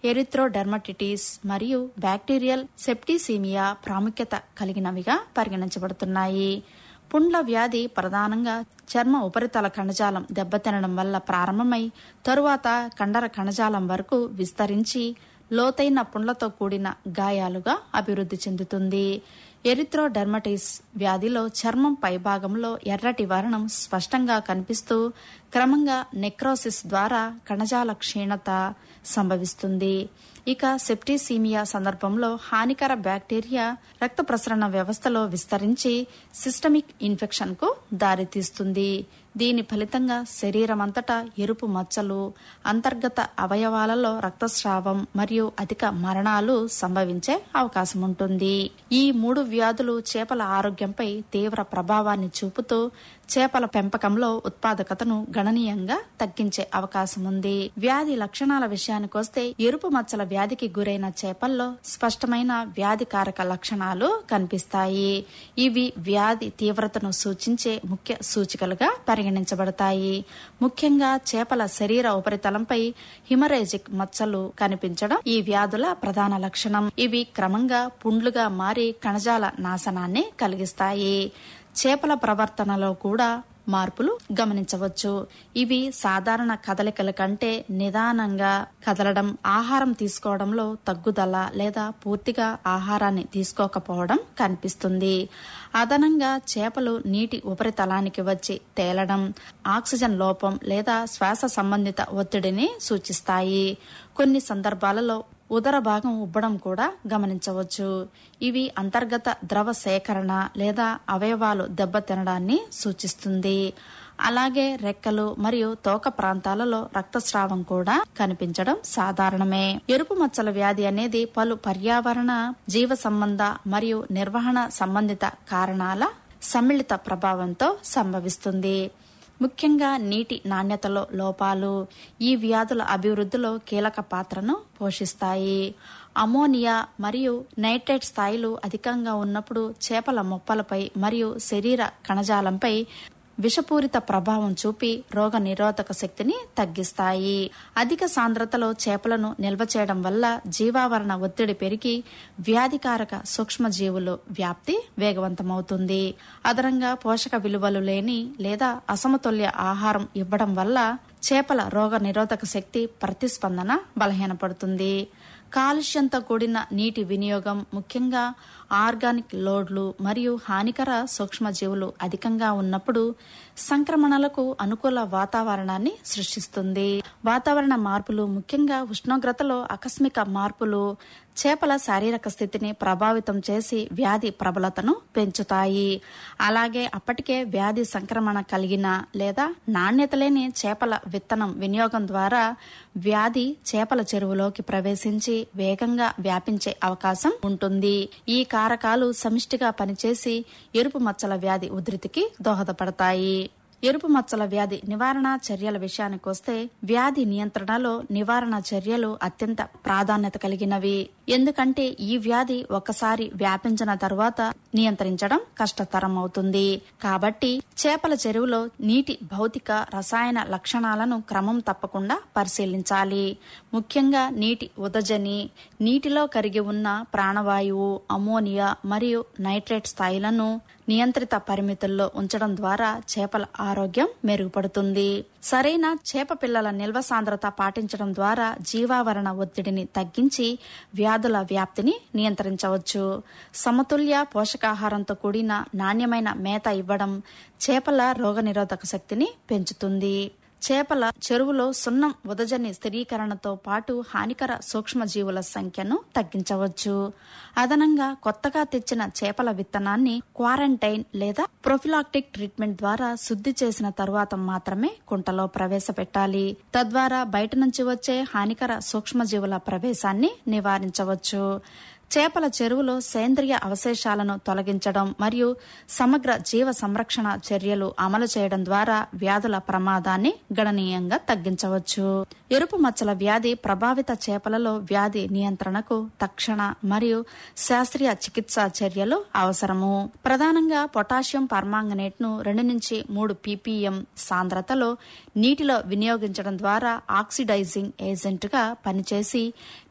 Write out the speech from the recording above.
ఎరిథ్రోడెర్మటిటిస్ మరియు bacterial septicaemia ప్రాముఖ్యత కలిగినవిగా పరిగణించబడుతున్నాయి పుండ్ల వ్యాధి ప్రధానంగా చర్మ ఉపరితల కణజాలం దెబ్బతినడం వల్ల ప్రారంభమై తరువాత కండర కణజాలం వరకు విస్తరించి లోతైన పుండ్లతో కూడిన గాయాలుగా అభివృద్ధి చెందుతుంది ఎరిథ్రోడెర్మటిస్ వ్యాధిలో చర్మం పైభాగంలో ఎర్రటి వర్ణం స్పష్టంగా కనిపిస్తూ క్రమంగా నెక్రోసిస్ ద్వారా కణజాల క్షీణత సంభవిస్తుంది ఇక సెప్టిసీమియా సందర్భంలో హానికర బ్యాక్టీరియా రక్త ప్రసరణ వ్యవస్థలో విస్తరించి సిస్టమిక్ ఇన్ఫెక్షన్ కు దారితీస్తుంది దీని ఫలితంగా శరీరం అంతటా ఎరుపు మచ్చలు అంతర్గత అవయవాలలో రక్తస్రావం మరియు అధిక మరణాలు సంభవించే అవకాశం ఉంటుంది ఈ మూడు వ్యాధులు చేపల ఆరోగ్యంపై తీవ్ర ప్రభావాన్ని చూపుతూ చేపల పెంపకంలో ఉత్పాదకతను గణనీయంగా తగ్గించే అవకాశం ఉంది వ్యాధి లక్షణాల విషయానికొస్తే ఎరుపు మచ్చల వ్యాధికి గురైన చేపల్లో స్పష్టమైన వ్యాధికారక లక్షణాలు కనిపిస్తాయి ఇవి వ్యాధి తీవ్రతను సూచించే ముఖ్య సూచికలుగా పరిగణించబడతాయి ముఖ్యంగా చేపల శరీర ఉపరితలంపై హిమరేజిక్ మచ్చలు కనిపించడం ఈ వ్యాధుల ప్రధాన లక్షణం ఇవి క్రమంగా పుండ్లుగా మారి కణజాల నాశనాన్ని కలిగిస్తాయి చేపల ప్రవర్తనలో కూడా మార్పులు గమనించవచ్చు ఇవి సాధారణ కదలికల కంటే నిదానంగా కదలడం ఆహారం తీసుకోవడంలో తగ్గుదల లేదా పూర్తిగా ఆహారాన్ని తీసుకోకపోవడం కనిపిస్తుంది అదనంగా చేపలు నీటి ఉపరితలానికి వచ్చి తేలడం ఆక్సిజన్ లోపం లేదా శ్వాస సంబంధిత ఒత్తిడిని సూచిస్తాయి కొన్ని సందర్భాలలో ఉదర భాగం ఉబ్బడం కూడా గమనించవచ్చు ఇవి అంతర్గత ద్రవ సేకరణ లేదా అవయవాలు దెబ్బతినడాన్ని సూచిస్తుంది అలాగే రెక్కలు మరియు తోక ప్రాంతాలలో రక్తస్రావం కూడా కనిపించడం సాధారణమే ఎరుపు మచ్చల వ్యాధి అనేది పలు పర్యావరణ జీవ సంబంధ మరియు నిర్వహణ సంబంధిత కారణాల సమ్మిళిత ప్రభావంతో సంభవిస్తుంది ముఖ్యంగా నీటి నాణ్యతలో లోపాలు ఈ వ్యాధుల అభివృద్ధిలో కీలక పాత్రను పోషిస్తాయి అమోనియా మరియు నైట్రేట్ స్థాయిలు అధికంగా ఉన్నప్పుడు చేపల మొప్పలపై మరియు శరీర కణజాలంపై విషపూరిత ప్రభావం చూపి రోగ నిరోధక శక్తిని తగ్గిస్తాయి అధిక సాంద్రతలో చేపలను నిల్వ చేయడం వల్ల జీవావరణ ఒత్తిడి పెరిగి వ్యాధికారక సూక్ష్మజీవులు వ్యాప్తి వేగవంతమవుతుంది అదనంగా పోషక విలువలు లేని లేదా అసమతుల్య ఆహారం ఇవ్వడం వల్ల చేపల రోగ నిరోధక శక్తి ప్రతిస్పందన బలహీనపడుతుంది కాలుష్యంతో కూడిన నీటి వినియోగం ముఖ్యంగా ఆర్గానిక్ లోడ్లు మరియు హానికర సూక్ష్మజీవులు అధికంగా ఉన్నప్పుడు సంక్రమణలకు అనుకూల వాతావరణాన్ని సృష్టిస్తుంది వాతావరణ మార్పులు ముఖ్యంగా ఉష్ణోగ్రతలో ఆకస్మిక మార్పులు చేపల శారీరక స్థితిని ప్రభావితం చేసి వ్యాధి ప్రబలతను పెంచుతాయి అలాగే అప్పటికే వ్యాధి సంక్రమణ కలిగిన లేదా నాణ్యత లేని చేపల విత్తనం వినియోగం ద్వారా వ్యాధి చేపల చెరువులోకి ప్రవేశించి వేగంగా వ్యాపించే అవకాశం ఉంటుంది ఈ కారకాలు సమిష్టిగా పనిచేసి ఎరుపు మచ్చల వ్యాధి ఉధృతికి దోహదపడతాయి ఎరుపు మచ్చల వ్యాధి నివారణ చర్యల విషయానికొస్తే వ్యాధి నియంత్రణలో నివారణ చర్యలు అత్యంత ప్రాధాన్యత కలిగినవి ఎందుకంటే ఈ వ్యాధి ఒకసారి వ్యాపించిన తరువాత నియంత్రించడం కష్టతరం అవుతుంది కాబట్టి చేపల చెరువులో నీటి భౌతిక రసాయన లక్షణాలను క్రమం తప్పకుండా పరిశీలించాలి ముఖ్యంగా నీటి ఉదజని నీటిలో కరిగి ఉన్న ప్రాణవాయువు అమోనియా మరియు నైట్రేట్ స్థాయిలను నియంత్రిత పరిమితుల్లో ఉంచడం ద్వారా చేపల ఆరోగ్యం మెరుగుపడుతుంది సరైన చేప పిల్లల నిల్వ సాంద్రత పాటించడం ద్వారా జీవావరణ ఒత్తిడిని తగ్గించి వ్యాధుల వ్యాప్తిని నియంత్రించవచ్చు సమతుల్య పోషకాహారంతో కూడిన నాణ్యమైన మేత ఇవ్వడం చేపల రోగనిరోధక శక్తిని పెంచుతుంది చేపల చెరువులో సున్నం ఉదజని స్థిరీకరణతో పాటు హానికర సూక్ష్మజీవుల సంఖ్యను తగ్గించవచ్చు అదనంగా కొత్తగా తెచ్చిన చేపల విత్తనాన్ని క్వారంటైన్ లేదా ప్రొఫిలాక్టిక్ ట్రీట్మెంట్ ద్వారా శుద్ధి చేసిన తరువాత మాత్రమే కుంటలో ప్రవేశపెట్టాలి తద్వారా బయట నుంచి వచ్చే హానికర సూక్ష్మజీవుల ప్రవేశాన్ని నివారించవచ్చు చేపల చెరువులో సేంద్రియ అవశేషాలను తొలగించడం మరియు సమగ్ర జీవ సంరక్షణ చర్యలు అమలు చేయడం ద్వారా వ్యాధుల ప్రమాదాన్ని గణనీయంగా తగ్గించవచ్చు ఎరుపు మచ్చల వ్యాధి ప్రభావిత చేపలలో వ్యాధి నియంత్రణకు తక్షణ మరియు శాస్త్రీయ చికిత్సా చర్యలు అవసరము ప్రధానంగా పొటాషియం పర్మాంగనేట్ ను రెండు నుంచి మూడు పీపీఎం సాంద్రతలో నీటిలో వినియోగించడం ద్వారా ఆక్సిడైజింగ్ ఏజెంట్ గా పనిచేసి